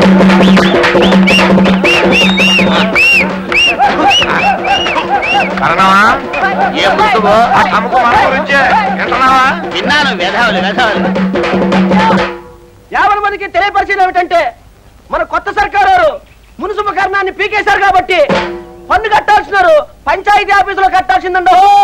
కరణమా ఏ ముసుగు ఆ తమకు మన గురించే వింటున్నావా విన్నాను వెధవలు వెధవలు యాభై మందికి తెలియపరిచేది ఏమిటంటే మన కొత్త సర్కారు మున్సిపల్ కరణాన్ని పీకేశారు కాబట్టి పన్ను కట్టాల్సినారు పంచాయతీ ఆఫీసులో కట్టాల్సిందండి ఓ!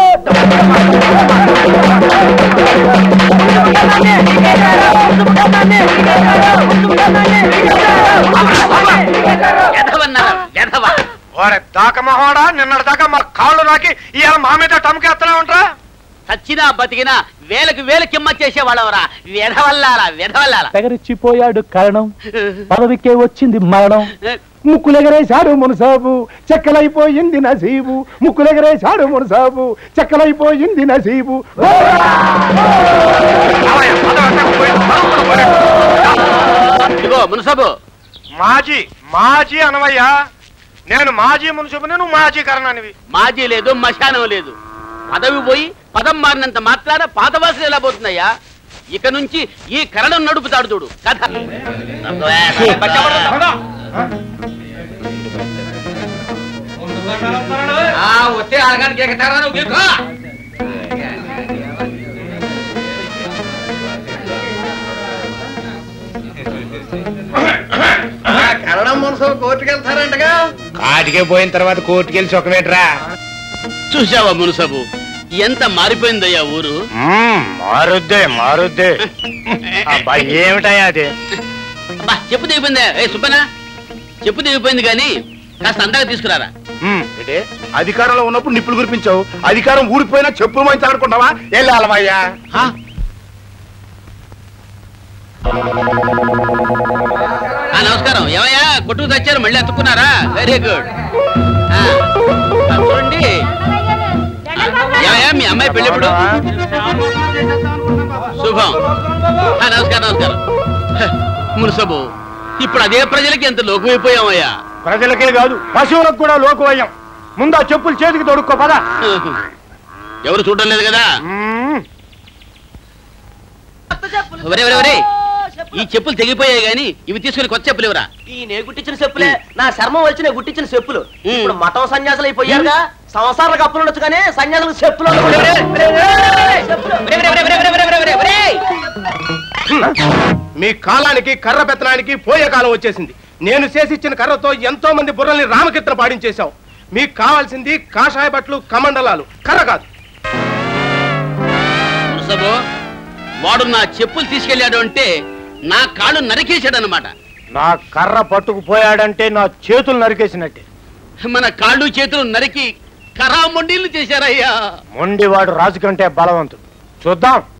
మున్సిపల్ కరణాన్ని పీకేశారు, మున్సిపల్ కరణాన్ని పీకేశారు, మున్సిపల్ కరణాన్ని పీకేశారు, మున్సిపల్ కరణాన్ని పీకేశారు. వెధవన్నారు వెధవ ఓరే దాక మొహోడా నిన్నటి దాకా మా కాళ్ళు నాకి ఇవాళ మా మీద టమ్కేస్తున్నా ఉంటా చచ్చినా బతికినా వేలకు వేలు కిమ్మ చేసేవాళ్ళవరా వెధవల్లారా వెధవల్లారా తెగరిచ్చిపోయాడు కారణం పదవికే వచ్చింది మరణం ముక్కులెగరేశాడు మునసాబు చెక్కలైపోయింది నసీబు ముక్కులెగరేశాడు మునసాబు చెక్కలైపోయింది నసీబు ఇదిగో మునసబు మాజీ మాజీ అనవయ్యా నేను మాజీ మున్సిపల్ని నువ్వు మాజీ కరణానివి మాజీ లేదు మశానం లేదు పదవి పోయి పదం మారినంత మాత్రాన పాత వాసన ఎలా పోతున్నాయా ఇక నుంచి ఈ కరణం నడుపుతాడు చూడు కథ వచ్చే అరగంటకి ఎక్కుతారా నువ్వు గీకో. కరణం మున్సిపల్ కోర్టుకి వెళ్తారంటగా కాటికే పోయిన తర్వాత కోర్టుకి వెళ్ళి సుఖమేట్రా చూసావా మునసబు ఎంత మారిపోయిందయ్యా ఊరు మారుద్దే మారుద్దే అబ్బా ఏమిటయ్యా అది అబ్బా చెప్పు దిగిపోయిందా ఏ సుబ్బనా చెప్పు దిగిపోయింది కానీ కాస్త అందాక తీసుకురారా అంటే అధికారంలో ఉన్నప్పుడు నిప్పులు కురిపించావు అధికారం ఊడిపోయినా చెప్పులు మంచాలనుకుంటావా వెళ్ళి అలవయ్యా ఆ, నమస్కారం ఏమయ్యా కొట్టుకు తెచ్చారు మళ్ళీ ఎత్తుకున్నారా వెరీ గుడ్ చూడండి ఏమయ్యా మీ అమ్మాయి పెళ్ళి ఎప్పుడు శుభం ఆ, నమస్కారం నమస్కారం హ, మున్సబు ఇప్పుడు అదే ప్రజలకి ఎంత లోకమైపోయామయ్యా ప్రజలకే కాదు పశువులకు కూడా లోకవయ్యం ముందు ఆ చెప్పులు చేతికి తొడుక్కో పదా ఎవరు చూడడం లేదు కదా ఒరే ఒరే ఒరే ఈ చెప్పులు తెగిపోయాయి గాని ఇవి తీసుకుని కొత్త చెప్పులు ఇవరా ఈ నే గుట్టించిన చెప్పులే నా శర్మం వచ్చి నేను గుట్టించిన చెప్పులు ఇప్పుడు మఠం సన్యాసులు అయిపోయారుగా సంవత్సరాలకు అప్పులు ఉండొచ్చు కానీ సన్యాసులకు చెప్పులు మీ కాలానికి కర్ర పెత్తనానికి పోయే కాలం వచ్చేసింది నేను చేసిచ్చిన కర్రతో ఎంతో మంది బుర్రల్ని రామకీర్తన పాడించేశాం మీకు కావాల్సింది కాషాయ బట్టలు కమండలాలు కర్ర కాదు మున్సబు వాడు నా చెప్పులు తీసుకెళ్ళాడు అంటే నా కాళ్ళు నరికేశాడు అనమాట నా కర్ర పట్టుకుపోయాడంటే నా చేతులు నరికేసినట్టే మన కాళ్ళు చేతులు నరికి కరామండీలు చేశారయ్యా మొండివాడు రాజు కంటే బలవంతుడు చూద్దాం